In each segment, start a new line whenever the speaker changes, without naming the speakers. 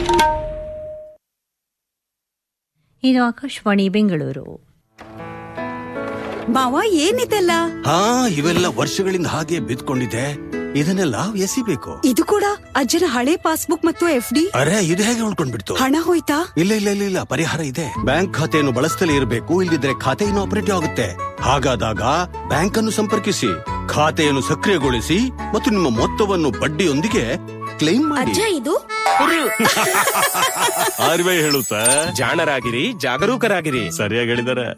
ಇದು ಆಕಾಶವಾಣಿ ಬೆಂಗಳೂರು
ಮಾವ ಏನಿದೆಲ್ಲ
ಹಾ ಇವೆಲ್ಲ ವರ್ಷಗಳಿಂದ ಹಾಗೆ ಬಿದ್ಕೊಂಡಿದೆ ಇದನ್ನೆಲ್ಲ ಎಸಿಬೇಕು
ಇದು ಕೂಡ ಅಜ್ಜನ ಹಳೆ ಪಾಸ್ಬುಕ್ ಮತ್ತು ಎಫ್ ಡಿ
ಅರೆ ಇದು ಹೇಗೆ ಉಳ್ಕೊಂಡ್ಬಿಡ್ತು
ಹಣ ಹೋಯ್ತಾ
ಇಲ್ಲ ಇಲ್ಲ ಇಲ್ಲ ಇಲ್ಲ ಪರಿಹಾರ ಇದೆ ಬ್ಯಾಂಕ್ ಖಾತೆಯನ್ನು ಬಳಸ್ತಲೇ ಇರಬೇಕು ಇಲ್ಲದಿದ್ರೆ ಖಾತೆ ಆಪರೇಟಿವ್ ಆಗುತ್ತೆ ಹಾಗಾದಾಗ ಬ್ಯಾಂಕ್ ಅನ್ನು ಸಂಪರ್ಕಿಸಿ ಖಾತೆಯನ್ನು ಸಕ್ರಿಯಗೊಳಿಸಿ ಮತ್ತು ನಿಮ್ಮ ಮೊತ್ತವನ್ನು ಬಡ್ಡಿಯೊಂದಿಗೆ ಕ್ಲೈಮ್ ಮಾಡಿ
ಅಜ್ಜ ಇದು
ಆರ್ ಬಿ ಐ ಹೇಳುತ್ತಾ
ಜಾಣರಾಗಿರಿ ಜಾಗರೂಕರಾಗಿರಿ
ಸರಿಯಾಗಿ ಹೇಳಿದಾರೆ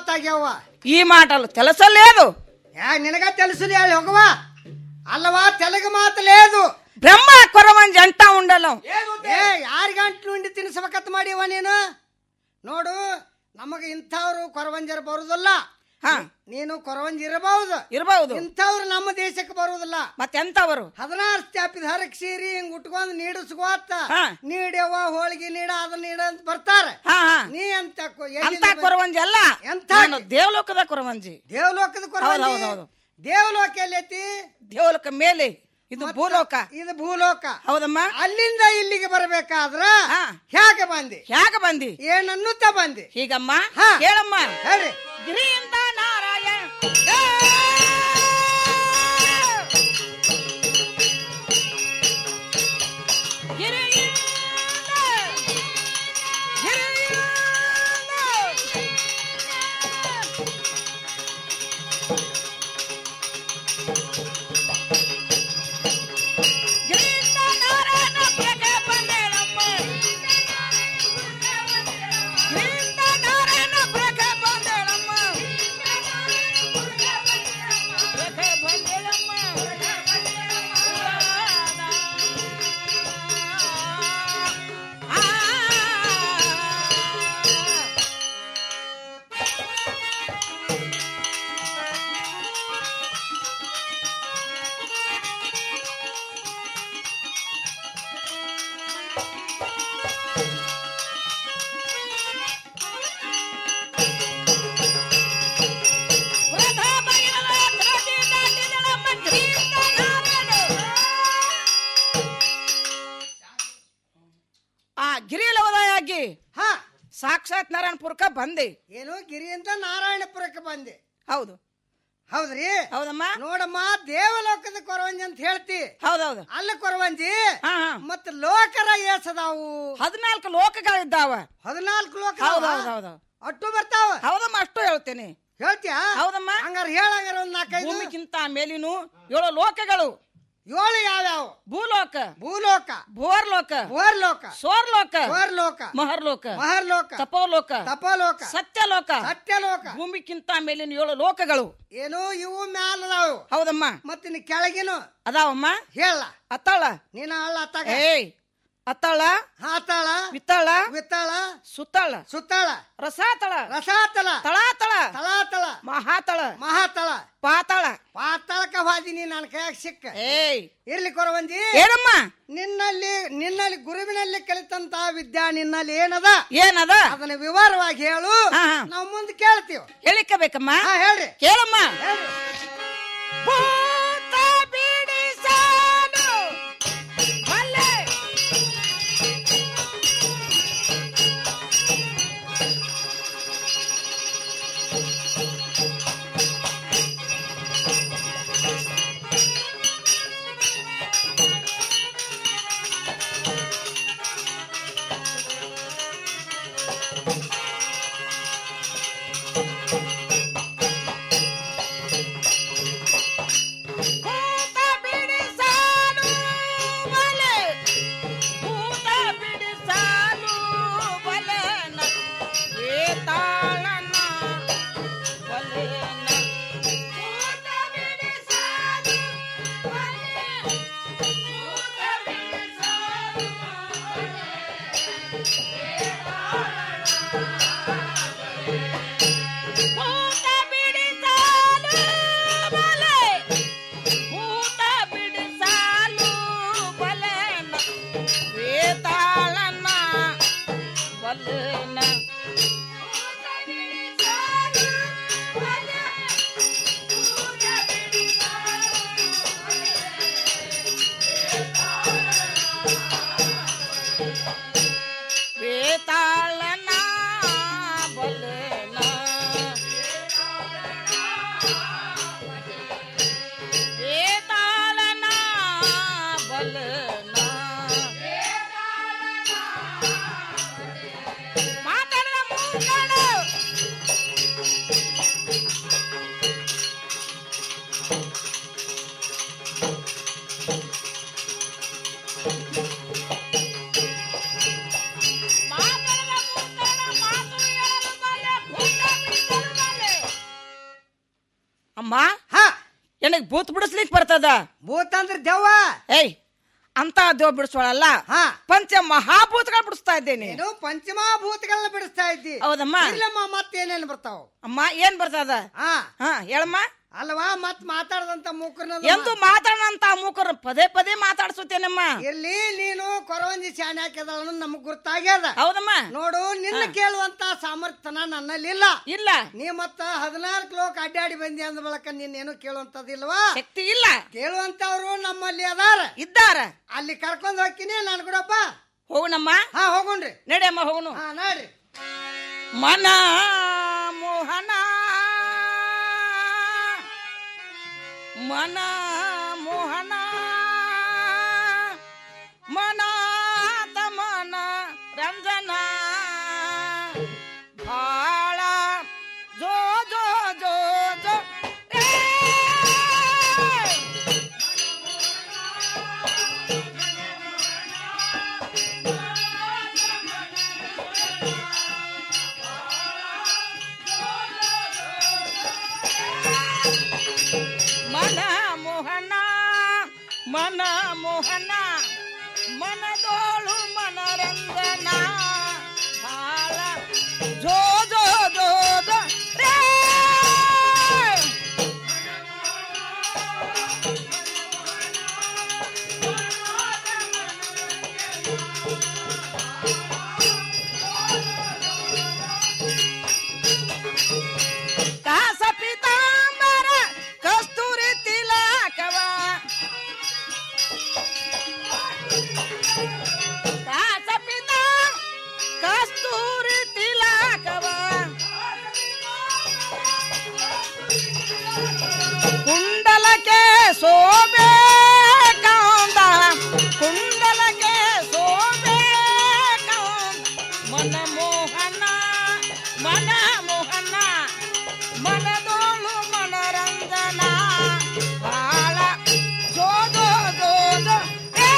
ಮಾತಾಗ್ಯಾವ
ఈ మాటలు తెలుసలేదు
యా నినగ తెలుసులే ಹೋಗವ అల్లవా తెలుగు మాత లేదు
బ్రహ్మ కొరవంజి అంటా ఉండలం
ಏ ಯಾರಿಗಂಟ್ಲು ಉಂಡಿ ತಿನ್ಸಬೇಕತ್ ಮಾಡಿವ ನೀನು ನೋಡು ನಮಗ ಇಂಥವ್ರು ಕೊರವಂಜರ್ ಬರುದಿಲ್ಲ
ಹಾ
ನೀನು ಕೊರವಂಜಿ ಇರಬಹುದು
ಇರಬಹುದು
ಇಂಥವ್ರು ನಮ್ಮ ದೇಶಕ್ಕೆ ಬರುವುದಿಲ್ಲ
ಮತ್ತೆಂತವರು
ಹದಿನಾರು ಸ್ಟ್ಯಾಪಿದ ಹರಕ್ ಸೀರಿ ಹಿಂಗ್ ಉಟ್ಕೊಂಡ್ ನೀಡಿಸ್ಕೋತ
ಹಾ.
ನೀಡ್ಯವ ಹೋಳಿಗೆ ನೀಡ ಅದನ್ನ ನೀಡ ಅಂತ ಬರ್ತಾರೆ
ಹಾ ಹಾ
ನೀ ಅಂತ
ಅಂತ ಕೊರವಂಜಿ ಅಲ್ಲ
ಎಂತ?
ನಾನು ದೇವಲೋಕದ ಕೊರವಂಜಿ
ದೇವಲೋಕದ
ಹೌದು,
ಕೊರವಂಜಿ
ಹೌದು, ಹೌದು.
ದೇವಲೋಕ ಎಲ್ಲೈತಿ
ದೇವಲೋಕ ಮೇಲೆ ಇದು ಭೂಲೋಕ
ಇದು ಭೂಲೋಕ
ಹೌದಮ್ಮ
ಅಲ್ಲಿಂದ ಇಲ್ಲಿಗೆ ಬರಬೇಕಾದ್ರ
ಹಾ.
ಹೇಗೆ ಬಂದಿ
ಯಾಕ ಬಂದಿ
ಏನನ್ನುತ್ತ ಬಂದಿ
ಹೀಗಮ್ಮ
ಹಾ.
ಹೇಳಮ್ಮ
ಹೇಳ್ರಿ
ಗಿರಿಯಿಂದ ನಾರಾಯಣ ಆ ಗಿರಿಲವದಾಗಿ
ಹಾ
ಸಾಕ್ಷಾತ್ ನಾರಾಯಣಪುರಕ್ಕ ಬಂದೆ
ಏನು ಗಿರಿಯಿಂದ ನಾರಾಯಣಪುರಕ್ಕೆ ಬಂದೆ
ಹೌದು
ಹೌದ್ರಿ
ಹೌದಮ್ಮ
ನೋಡಮ್ಮ ದೇವಲೋಕದ ಕೊರವಂಜಿ ಅಂತ ಹೇಳ್ತಿ
ಹೌದೌದು
ಅಲ್ಲ ಕೊರವಂಜಿ
ಹಾ ಹಾ
ಮತ್ತ ಲೋಕರ ಏಸದಾವು
ಹದಿನಾಲ್ಕು ಲೋಕಗಳಿದ್ದಾವ
ಹದಿನಾಲ್ಕು ಲೋಕ
ಹೌದು ಹೌದು ಹೌದು
ಅಟ್ಟು ಬರ್ತಾವ
ಹೌದಮ್ಮ ಅಷ್ಟು ಹೇಳ್ತೇನೆ
ಹೇಳ್ತೀಯಾ
ಹೌದಮ್ಮ
ಹಂಗಾರ ಹೇಳಂಗಾರ ಒಂದ್ ನಾಲ್ಕೈದು
ಭೂಮಿಗಿಂತ ಮೇಲಿನು ಏಳು ಲೋಕಗಳು
ಏಳು ಯಾವ್ಯಾವ
ಭೂಲೋಕ
ಭೂಲೋಕ
ಭೋರ್ಲೋಕ
ಭೋರ್ಲೋಕ
ಸೋರ್ಲೋಕ
ಭೋರ್ಲೋಕ
ಮಹರ್ಲೋಕ
ಮಹರ್ಲೋಕ
ತಪೋಲೋಕ
ತಪಲೋಕ
ಸತ್ಯಲೋಕ
ಸತ್ಯಲೋಕ
ಭೂಮಿಗಿಂತ ಮೇಲಿನ ಏಳು ಲೋಕಗಳು
ಏನು ಇವು ಮ್ಯಾಲದಾವು
ಹೌದಮ್ಮ
ಮತ್ತಿನ್ ಕೆಳಗಿನು
ಅದಾವಮ್ಮ
ಹೇಳ
ಅತ್ತಾಳ
ನೀನ ಅಲ್ಲ ಅತ್ತಾಗ
ಏಯ್ ಅತ್ತಾಳ
ಹಾತಾಳ
ವಿತ್ತಾಳ
ವಿತ್ತಾಳ
ಸುತ್ತಾಳ
ಸುತ್ತಾಳ
ರಸಾತಳ
ರಸಾತಳ
ತಳಾತಳ
ತಳಾತಳ
ಮಹಾತಳ
ಮಹಾತಳ
ಪಾತಾಳ
ಪಾತಾಳಕ ಹಾದಿನಿ ನನ್ನ ಕೈಯಾಗ ಸಿಕ್ಕ
ಏಯ್
ಇರ್ಲಿ ಕೊರವಂಜಿ
ಏನಮ್ಮ
ನಿನ್ನಲ್ಲಿ ನಿನ್ನಲ್ಲಿ ಗುರುವಿನಲ್ಲಿ ಕಲಿತಂತ ವಿದ್ಯಾ ನಿನ್ನಲ್ಲಿ ಏನದ
ಏನದ
ಅದನ್ನ ವಿವರವಾಗಿ ಹೇಳು
ಹಾ, ಹಾ.
ನಾವು ಮುಂದೆ ಕೇಳ್ತೀವಿ
ಹೇಳಿಕ ಬೇಕಮ್ಮ
ಹಾ ಹೇಳ್ರಿ
ಕೇಳಮ್ಮ
ಹೇಳ್ರಿ
ಭೂತ ಬಿಡಿಸಲು ಬಲ್ಲೆ. ಭೂತ ಬಿಡಿಸಲು ಬಲೆ. ಭೂತ ಬಿಡಿಸಲು ಬಲೆನ. ವೇತಾಳನ ಬಲೆನ. ಭೂತ ಬಿಡಿಸಲು ಬಲೆ. ಭೂತ ಬಿಡಿಸಲು ಭೂತ ಬಿಡಿಸಲು ಬಲೆ. ಭೂತ ಬಿಡಿಸಲು ಬಲೆನ. ವೇತಾಳನ ಬಲೆನ. ಭೂತ ಬಿಡಿಸಲು ಬಲೆ. ಭೂತ ವೇತಾಳನ ಬಲೆನ. ವೇತಾಳನ ಬಲೆನ. ಮಾತಾಡದ ಮೂರ್ಖನು. ನಿನಗ್ ಭೂತ್ ಬಿಡಿಸ್ಲಿಕ್ ಬರ್ತದ
ಭೂತ ಅಂದ್ರೆ ದೆವ್ವ
ಏಯ್ ಅಂತ ದೇವ್ ಬಿಡಿಸೋಳಲ್ಲ
ಹಾ.
ಪಂಚ ಮಹಾಭೂತಗಳು ಬಿಡಿಸ್ತಾ ಇದ್ದೇನೆ
ಏನು ಪಂಚಮಹಾಭೂತಗಳನ್ನ ಬಿಡಿಸ್ತಾ ಇದ್ದಿ
ಹೌದಮ್ಮ.
ಇಲ್ಲಮ್ಮ ಮತ್ತೇನೇನು ಬರ್ತಾವ
ಅಮ್ಮ ಏನ್ ಬರ್ತದ
ಹಾ
ಹಾ ಹೇಳಮ್ಮ
ಅಲ್ವಾ ಮತ್ ಮಾತಾಡದಂತ ಮೂಕರ್ನ
ಎಂದು ಮಾತಾಡಂತ ಮೂಕರು ಪದೇ ಪದೇ ಮಾತಾಡ್ಸುತ್ತೇನಮ್ಮ
ಇರ್ಲಿ ನೀನು ಕೊರವಂಜಿ ಶಾಣೆ ಹಾಕಿದ ನಮಗ್ ಗುರ್ತಾಗ್ಯದ
ಹೌದಮ್ಮ
ನೋಡು ನಿನ್ನ ಕೇಳುವಂತ ಸಾಮರ್ಥ್ಯನ ನನ್ನಲ್ಲಿಲ್ಲ
ಇಲ್ಲ
ನೀ ಮತ್ತ ಹದಿನಾಲ್ಕು ಲೋಕ ಅಡ್ಡಾಡಿ ಬಂದಿ ಅಂದ ಬಳಕ ನೀನೇನು ಕೇಳುವಂತದಿಲ್ವಾ
ಶಕ್ತಿ ಇಲ್ಲ
ಕೇಳುವಂತವ್ರು ನಮ್ಮಲ್ಲಿ ಅದಾರ
ಇದ್ದಾರ
ಅಲ್ಲಿ ಕರ್ಕೊಂಡ್ ಹೋಗ್ತೀನಿ ನಾನು ಕೂಡಪ್ಪ
ಹೋಗುನಮ್ಮ
ಹಾ ಹೋಗುಣ್ರಿ
ನಡಿಯಮ್ಮ ಹೋಗುನು
ಹಾ ನೋಡ್ರಿ
ಮನ ಮೋಹನ ಮನ ಮೋಹನ ಮನ ಮನ ರಂಜನ ಭಾಳ ಜೋ ಜೋ ಜೋ ಜೋ ಏ! ಮನ ಮೋಹನ ಮನ ಮೋಹನ ಮನದೋಳು ಮನರಂಜನ ಭಾಳ ಜೋ ಜೋ ಜೋ ಜೋ ರೇ! ಕಾಸ ಪೀತಾಂಬರ ಕಸ್ತೂರಿ ತಿಲಕವ ಕಾಸ ಪೀತಾ ಕಸ್ತೂರಿ ತಿಲಕವ ಕುಂಡಲಕ್ಕೆ ಸೋಬೆ ಕಾಂದ ಕುಂಡಲಕ್ಕೆ ಸೋಬೆ ಕಾಂದ ಮನ ಮೋಹನ ಮನ ಮೋಹನ ಮನದೋಳು ಮನರಂಜನ ಬಾಳ ಜೋ ಜೋ ಜೋ ಜೋ ಏ!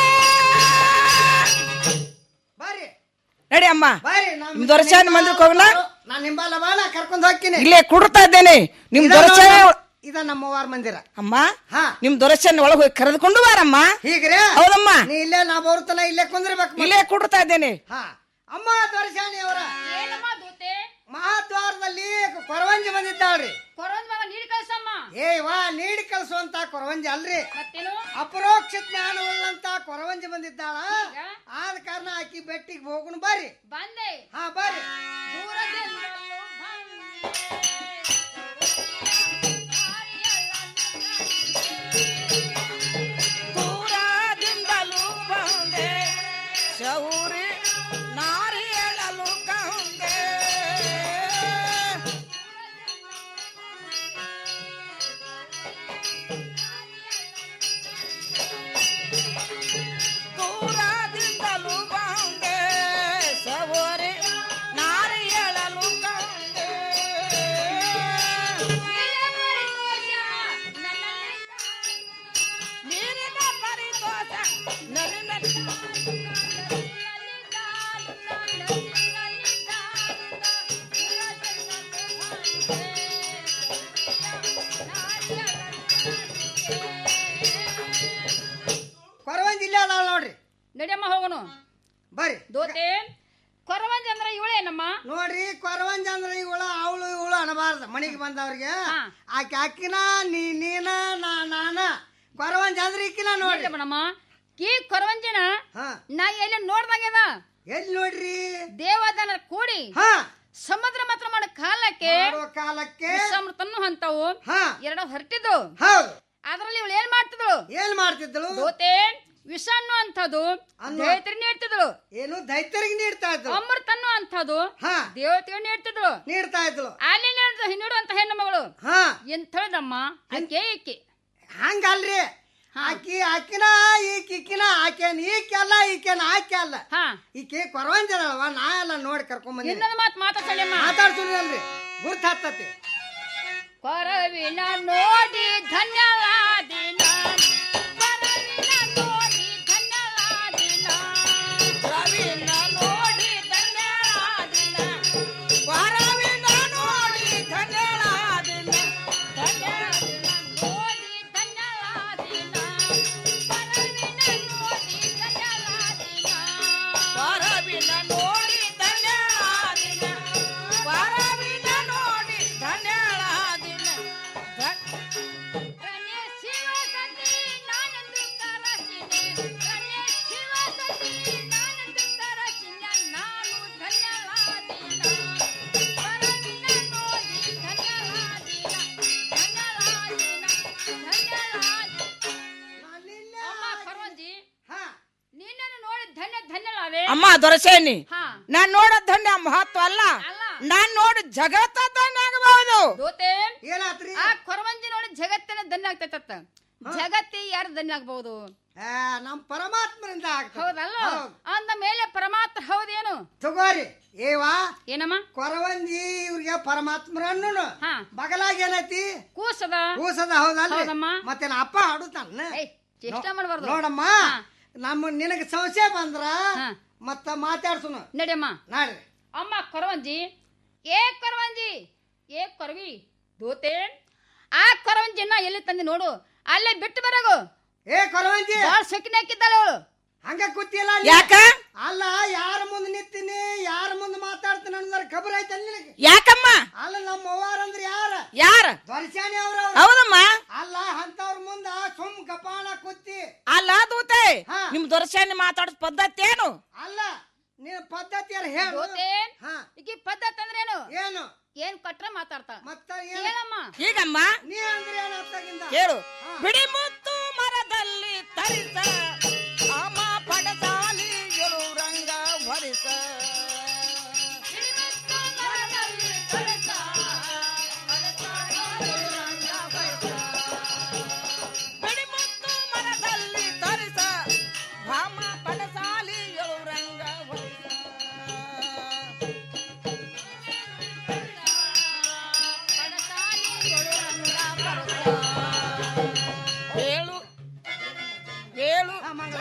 ಬರ್ರಿ
ನಡಿ ಅಮ್ಮ
ಬರ್ರಿ ನಮ್-
ನಿಮ್ ದೊರಚಾನ ಮಂದಿರಕ್ಕೆ ಹೋಗೋಣ
ನಾನ್ ನಿಂಬಲ್ಲ ಬಾಳ ಕರ್ಕೊಂಡ್ ಹೋಗ್ತೀನಿ
ಇಲ್ಲೇ ಕುಡ್ತಾ ಇದ್ದೇನೆ ನಿಮ್
ಇದ
ದೊರಚಾನ
ನಮ್ಮ- ಇದ ನಮ್ಮವಾರ ಮಂದಿರ
ಅಮ್ಮ
ಹಾ
ನಿಮ್ ದೊರಚಾನ ಒಳಗೆ ಹೋಗಿ ಕರೆದುಕೊಂಡು ಬಾರಮ್ಮ
ಹೀಗ್ರೆ
ಹೌದಮ್ಮ
ನೀ ಇಲ್ಲೇ ನಾ ಬರುತ್ತಲ್ಲ ಇಲ್ಲೇ ಕುಂದ್ರಬೇಕು
ಇಲ್ಲೇ ಕುಡ್ತಾ ಇದ್ದೇನೆ
ಹಾ ಅಮ್ಮ ದೊರಸಾಣಿ ಅವರ ಮಹಾದ್ವಾರದಲ್ಲಿ ಕೊರವಂಜಿ ಬಂದಿದ್ದಾಳ್ರಿ
ಕೊರೋನ್ ಮಗ ನೀರು ಕಳ್ಸಮ್ಮ
ಏ ವಾ ನೀಡಿ ಕಳಿಸುವಂತ ಕೊರವಂಜಿ ಅಲ್ರಿ
ಮತ್ತೇನು
ಅಪರೋಕ್ಷ ಜ್ಞಾನವುಳ್ಳಂತ ಕೊರವಂಜಿ ಬಂದಿದ್ದಾಳ ಆದ ಕಾರಣ ಆಕಿ ಬೆಟ್ಟಿಗೆ ಹೋಗುಣ ಬರ್ರಿ
ಬಂದೆ
ಹಾ ಬರ್ರಿ
ದೂರದಿಂದಲೂ
ದೂರದಿಂದಲೂ ಬಂದೆ ಶೌರಿ ನಾರಿ ಹೇಳಲು ಕಂದೆ ದೂರದಿಂದಲೂ ಬಂದೆ ಸವರಿ ನಾರಿ ಹೇಳಲು ಕಂದೆ ನೀರಿನ ಪರಿತೋಷ ನಲಿನ
ಕೊರವಂಜಿ ಇಲ್ಲೇ ಅದಾಳ ನೋಡ್ರಿ
ನಡಿಯಮ್ಮ ಹೋಗೋನು
ಬರ್ರಿ
ದೋತೆ ಕೊರವಂಜ ಅಂದ್ರ ಇವಳೇನಮ್ಮ
ನೋಡ್ರಿ ಕೊರವಂಜ ಅಂದ್ರೆ ಇವಳ ಅವಳು ಇವಳು ಅನ್ನಬಾರ್ದು ಮನೆಗೆ ಬಂದವ್ರಿಗೆ
ಹಾ.
ಆಕೆ ಅಕ್ಕಿನ ನೀ ನೀನ ನಾ ನಾನ ಕೊರವಂಜ ಅಂದ್ರೆ ಈಕಿನ ನೋಡ್ರಿ
ಮೇಡಮ್ಮ ಈ ಕೊರವಂಜನ
ಹಾ
ನಾ ಎಲ್ಲ ನೋಡ್ದಂಗೆದ
ಎಲ್ಲಿ ನೋಡ್ರಿ
ದೇವದನ ಕೂಡಿ
ಹಾ
ಸಮುದ್ರ ಮಾತ್ರ ಮಾಡೋ ಕಾಲಕ್ಕೆ
ಮಾಡುವ ಕಾಲಕ್ಕೆ
ಸಮೃತನ್ನು ಹಂತವು
ಹಾ
ಎರಡು ಹೊರಟಿದ್ದು
ಹೌದು
ಅದ್ರಲ್ಲಿ ಇವಳು ಏನ್ ಮಾಡ್ತಿದ್ಳು
ಏನ್ ಮಾಡ್ತಿದ್ದಳು
ದೋತೆ ವಿಷ ಅನ್ನೋ ಅಂತದ್ದು
ಅನ್ನೋ-
ದೇವತೆಗೆ ನೀಡ್ತಿದ್ಳು
ಏನು ದೈತ್ಯರಿಗೆ ನೀಡ್ತಾ ಇದ್ದಳು
ಅಮೃತ ಅನ್ನೋ ಅಂತದ್ದು
ಹಾ
ದೇವತೆಗೆ ನೀಡ್ತಿದ್ಳು
ನೀಡ್ತಾ ಇದ್ದಳು
ಅಲ್ಲಿ ನೀಡ್- ನೀಡುವಂತ ಹೆಣ್ಣು ಮಗಳು
ಹಾ
ಎಂತ ಹೇಳಿದಮ್ಮ ಆಕೆ ಈಕೆ
ಹಂಗಲ್ರಿ ಆಕಿ ಆಕಿನ ಈಕಿ ಈಕಿನ ಆಕೆನ್ ಈಕೆ ಅಲ್ಲ ಈಕೆನ ಆಕೆ ಅಲ್ಲ
ಹಾ
ಈಕೆ ಕೊರವಂಜದಳವ ನಾ ಎಲ್ಲ ನೋಡಿ ಕರ್ಕೊಂಡ್ ಬಂದಿನಿ
ಇನ್ನೊಂದು ಮಾತು ಮಾತಾಡ್ಸಲ್ಲಮ್ಮ
ಮಾತಾಡ್ಸುಲ್ರಿ ಗುರ್ತ ಹತ್ತತಿ
ಕೊರವಿನ ನೋಡಿ ಧನ್ಯವಾದಿನ ಕೊರವಿನ ನೋಡಿ ಧನ್ಯವಾದಿನ
ರವಿನ ನೋಡಿ ಧನ್ಯಳಾದಿನ ವರವಿನ ನೋಡಿ ಧನ್ಯಳಾದಿನ
ಧನ್ಯವಾದಿನ ನೋಡಿ ಧನ್ಯವಾದಿನ
ದೊರಸೇನಿ
ಹಾ
ನಾನ್ ನೋಡೋ ಧನ್ಯ ಮಹತ್ವ ಅಲ್ಲ
ಅಲ್ಲ.
ನಾನ್ ನೋಡು ಜಗತ್ತ ಧನ್ಯ ಆಗಬಹುದು
ದೋತೆ
ಏನಾತ್ರಿ
ಆ ಕೊರವಂಜಿ ನೋಡಿ ಜಗತ್ತಿನ ಧನ್ಯ ಆಗ್ತೈತತ್ತ ಜಗತ್ತಿ ಯಾರು ಧನ್ಯ ಆಗ್ಬಹುದು
ಆ, ನಮ್ ಪರಮಾತ್ಮರಿಂದ ಆಗ್ತದೆ
ಹೌದಲ್ಲ
ಹೌದ್.
ಅಂದ ಮೇಲೆ ಪರಮಾತ್ಮ ಹೌದೇನು
ತಗೋರಿ ಏವಾ
ಏನಮ್ಮ
ಕೊರವಂಜಿ ಇವ್ರಿಗೆ ಪರಮಾತ್ಮರನ್ನು
ಹಾ.
ಬಗಲಾಗಿ ಏನೈತಿ
ಕೂಸದ
ಕೂಸದ ಹೌದಲ್ರಿ
ಹೌದಮ್ಮ.
ಮತ್ತೆ ನಾ ಅಪ್ಪ ಹಾಡುತ್ತಾನ
ಏಯ್ ಚೇಷ್ಟ ಮಾಡಬಾರ್ದು
ನೋಡಮ್ಮ
ಹಾ.
ನಮ್ಮ ನಿನಗೆ ಸಂಶಯ ಬಂದ್ರ
ಹಾ.
ಮತ್ತ ಮಾತಾಡ್ಸುನು
ನಡಿಯಮ್ಮ
ನಾಡ್ರಿ
ಅಮ್ಮ ಕೊರವಂಜಿ ಏ ಕೊರವಂಜಿ ಏ ಕೊರವಿ ದೋತೆ ಆ ಕೊರವಂಜಿನ ಎಲ್ಲಿ ತಂದಿ ನೋಡು ಅಲ್ಲೇ ಬಿಟ್ಟು ಬರಗು
ಏ ಕೊರವಂಜಿ
ಬಾಳ್ ಸೊಕ್ಕಿನ ಹಾಕಿದ್ದಾಳೆ ಅವಳು
ಹಂಗ ಕೂತಿಯಲ್ಲ ಅಲ್ಲಿ?
ಯಾಕ
ಅಲ್ಲ ಯಾರ ಮುಂದೆ ನಿಂತೀನಿ ಯಾರ ಮುಂದೆ ಮಾತಾಡ್ತೀನಿ ಅನ್ನೋದ್ರ ಖಬರ್ ಐತಲ್ಲ ನಿನಗೆ
ಯಾಕಮ್ಮ
ಅಲ್ಲ ನಮ್ಮ ಅವ್ವಾರ ಅಂದ್ರೆ ಯಾರ
ಯಾರ
ದೊರಸಾನಿ ಅವ್ರ
ಹೌದಮ್ಮ
ಅಲ್ಲ ಅಂತವ್ರ ಮುಂದ ಸುಮ್ ಗಪಾಣ ಕೂತಿ
ಅಲ್ಲ ದೂತೆ
ಹಾ.
ನಿಮ್ ದೊರಸೇನಿ ಮಾತಾಡೋ ಪದ್ಧತಿ ಏನು
ಅಲ್ಲ ನಿನ್ನ ಪದ್ಧತಿ ಯಾರು ಹೇಳು
ದೋತೆ
ಹಾ
ಈಕಿ ಪದ್ಧತಿ ಅಂದ್ರೇನು
ಏನು
ಏನ್ ಕೊಟ್ರ ಮಾತಾಡ್ತಾ
ಮತ್ತ ಏನು
ಹೇಳಮ್ಮ
ಹೀಗಮ್ಮ
ನೀ ಅಂದ್ರೆ ಏನಾಗ್ತಾಗಿಂದ
ಕೇಳು ಬಿಡಿ ಮುತ್ತು ಮರದಲ್ಲಿ ತರಿಸ ಅಮ ಪಡಸಾಲಿ ರಂಗ ಹೊರಿಸ ಬಿಡಿ ಮುತ್ತು ಮರದಲ್ಲಿ ತರಿಸ ರಾಮ ಪಡಸಾಲಿ ರಂಗ ಹೊರಿಸ ಹೇಳು ಹೇಳು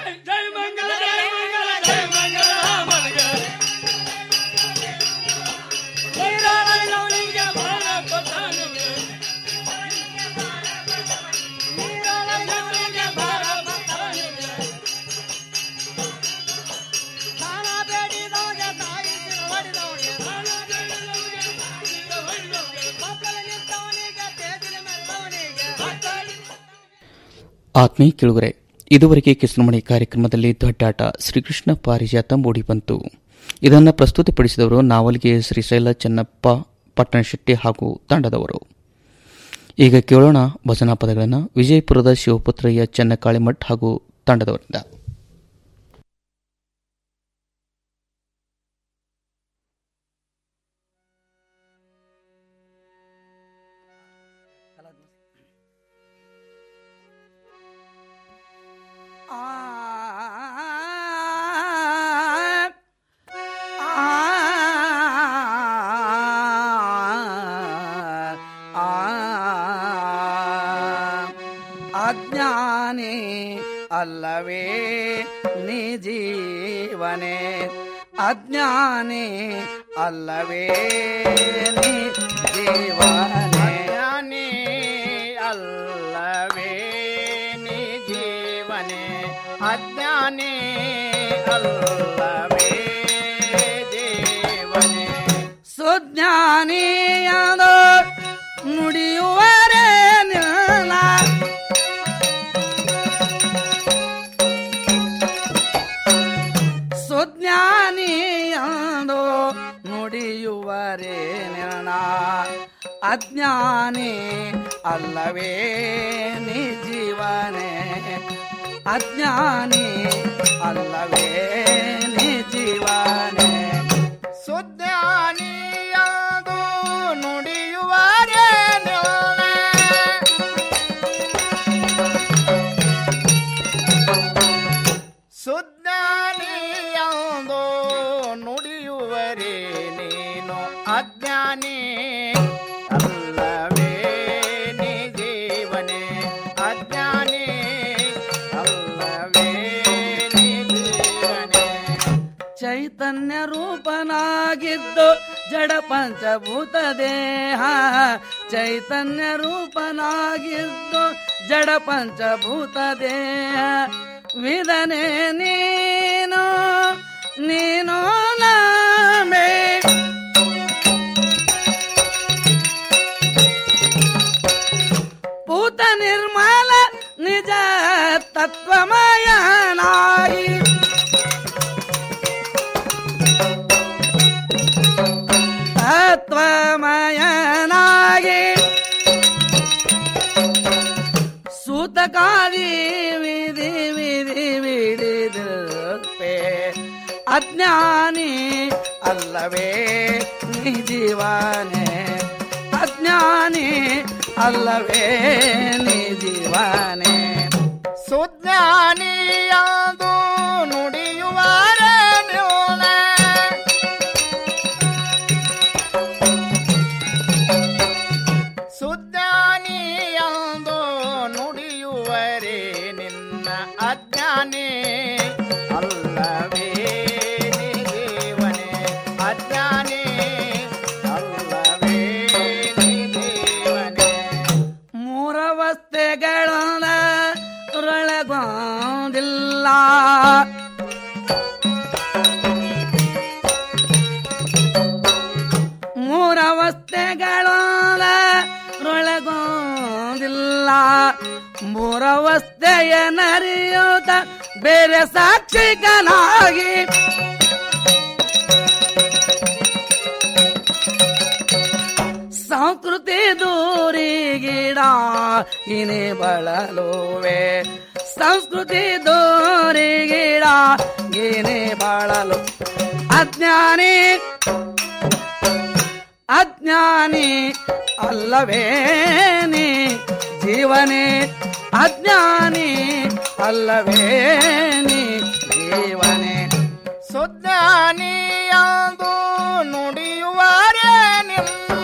ಆತ್ಮೀಯ ಕೇಳುಗರೆ ಇದುವರೆಗೆ ಕಿಸನಮಣಿ ಕಾರ್ಯಕ್ರಮದಲ್ಲಿ ದೊಡ್ಡಾಟ ಶ್ರೀಕೃಷ್ಣ ಪಾರಿಜಾತ ಮೂಡಿಬಂತು ಇದನ್ನು ಪ್ರಸ್ತುತಿಪಡಿಸಿದವರು ನಾವಲ್ಗೆ ಶ್ರೀಶೈಲ ಚೆನ್ನಪ್ಪ ಪಟ್ಟಣಶೆಟ್ಟಿ ಹಾಗೂ ತಂಡದವರು ಈಗ ಕೇಳೋಣ ಭಜನಾ ಪದಗಳನ್ನು ವಿಜಯಪುರದ ಶಿವಪುತ್ರಯ್ಯ ಚೆನ್ನಕಾಳಿಮಠ್ ಹಾಗೂ ತಂಡದವರಿಂದ
ಅಜ್ಞಾನಿ ಅಲ್ಲವೇ ನೀ ಜೀವನೆ ಅಜ್ಞಾನಿ ಅಲ್ಲವೇ ನೀ ಜೀವನೆ ಅಜ್ಞಾನಿ ಅಲ್ಲವೇ ನೀ ಜೀವನೆ ಅಜ್ಞಾನಿ ಅಲ್ಲವೇ ಜೀವನೆ ಸುಜ್ಞಾನಿಯಾದ ನುಡಿಯುವರೇ ನಿಲ್ಲ ಸುಜ್ಞಾನಿಯಾದ ನುಡಿಯುವರೇ ನಿಲ್ಲ ಅಜ್ಞಾನಿ ಅಲ್ಲವೇ ನೀ ಜೀವನೆ ಅಜ್ಞಾನಿ ಅಲ್ಲವೇ ನೀ ಜೀವನೆ ಸುಜ್ಞಾನಿಯಾದು ನುಡಿಯುವರೇ ಸುಜ್ಞಾನಿಯಾದು ನುಡಿಯುವರೇ ನೀನು ಅಜ್ಞಾನಿ ಅಲ್ಲವೇ ನೀ ಜೀವನೆ ಅಜ್ಞಾನಿ ಅಲ್ಲವೇ ನೀ ಜೀವನೆ ಚೈತನ್ಯ ರೂಪನಾಗಿದ್ದು ಜಡ ಪಂಚಭೂತ ದೇಹ ಚೈತನ್ಯ ರೂಪನಾಗಿದ್ದು ಜಡ ಪಂಚಭೂತ ದೇಹ ವಿಧನೆ ನೀನು ನೀನು ನಾಮೇ ಭೂತ ನಿರ್ಮಲ ನಿಜ ತತ್ವಮಯನಾಗಿ ತತ್ವಮಯನಾಗಿ ಸೂತಕಾದಿ ವಿಧಿ ವಿಧಿ ವಿಡಿದಿರುತ್ತೇ ಅಜ್ಞಾನಿ ಅಲ್ಲವೇ ನೀ ಜೀವನೇ ಅಜ್ಞಾನಿ ಅಲ್ಲವೇ ನೀ ಜೀವನೇ ಸುಜ್ಞಾನಿಯಾದು ನುಡಿಯುವರೆ ನ್ಯೂನೆ ಸುಜ್ಞಾನಿಯಾದು ನುಡಿಯುವರೆ ನಿನ್ನ ಅಜ್ಞಾನಿ ಅಲ್ಲವೇ ನೀ ಜೀವನೇ ಅಜ್ಞಾನಿ ಅಲ್ಲವೇ ನೀ ಜೀವನೇ ಮೂರವಸ್ಥೆಗಳ ಒಳಗೊಂದಿಲ್ಲ ಮೂರವಸ್ಥೆಗಳ ಒಳಗೊಂದಿಲ್ಲ ಮೂರವಸ್ಥೆಯ ನರಿಯುತ್ತ ಬೇರೆ ಸಾಕ್ಷಿಗನಾಗಿ ಸಂಸ್ಕೃತಿ ದೂರಿಗಿಡ ಇನಿ ಬಳಲುವೆ ಸಂಸ್ಕೃತಿ ದೂರಿಗಿಡ ಇನಿ ಬಳಲು ಅಜ್ಞಾನಿ ಅಜ್ಞಾನಿ ಅಲ್ಲವೇನಿ ಜೀವನೇ ಅಜ್ಞಾನಿ ಅಲ್ಲವೇನಿ ಜೀವನೇ ಸುಜ್ಞಾನಿಯಾದು ನುಡಿಯುವರೆ ನಿಮ್ಮ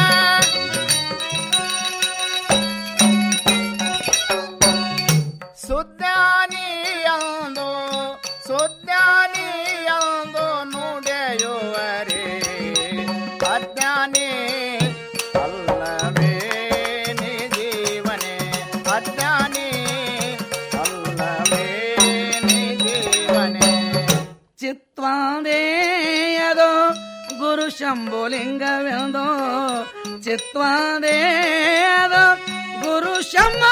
ಸುಜ್ಞಾನಿಯಂದು ಸುಜ್ಞಾನಿಯಂದು ನುಡಿಯುವರೆ ಅಜ್ಞಾನಿ ಅಲ್ಲವೇ ನೀ ಜೀವನೇ ಅಜ್ಞಾನಿ ಅಲ್ಲವೇ ನೀ ಜೀವನೇ ಚಿತ್ವಾದೇಯದು ಗುರು ಶಂಭುಲಿಂಗವೆಂದು ಚಿತ್ವಾದೇಯದು ಗುರು ಶಂಭು